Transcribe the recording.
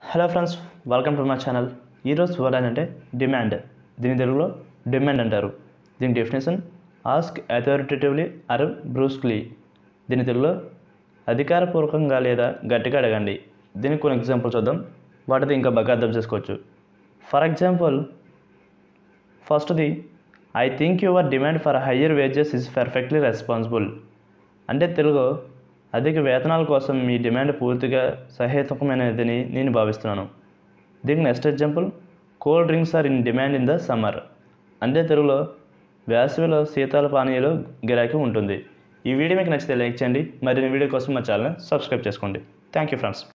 hello friends welcome to my channel ఈరోజు word ఏంటంటే demand దీని తెలుగులో డిమాండ్ అంటారు దీని డెఫినేషన్ ఆస్క్ అథారిటేటివ్లీ అర్ బ్రూస్క్లీ దీని తెలుగులో అధికారపూర్వకంగా లేదా గట్టిగా అడగండి దీనికి కొన్ని ఎగ్జాంపుల్ చూద్దాం వాటిది ఇంకా బాగా అర్థం చేసుకోవచ్చు ఫర్ ఎగ్జాంపుల్ ఫస్ట్ది I think your demand for higher wages is perfectly responsible అంటే తెలుగు అధిక వేతనాల కోసం మీ డిమాండ్ పూర్తిగా సహేతుకమైనదని నేను భావిస్తున్నాను దీనికి next example cold drinks are in demand in the summer అంటే తెలుగులో వేసవిలో శీతల పానీయాలు గిరాకీ ఉంటుంది ఈ వీడియో మీకు నచ్చితే లైక్ చేయండి మరిన్ని వీడియో కోసం మా ఛానల్ సబ్స్క్రైబ్ చేసుకోండి థ్యాంక్ యూ ఫ్రెండ్స్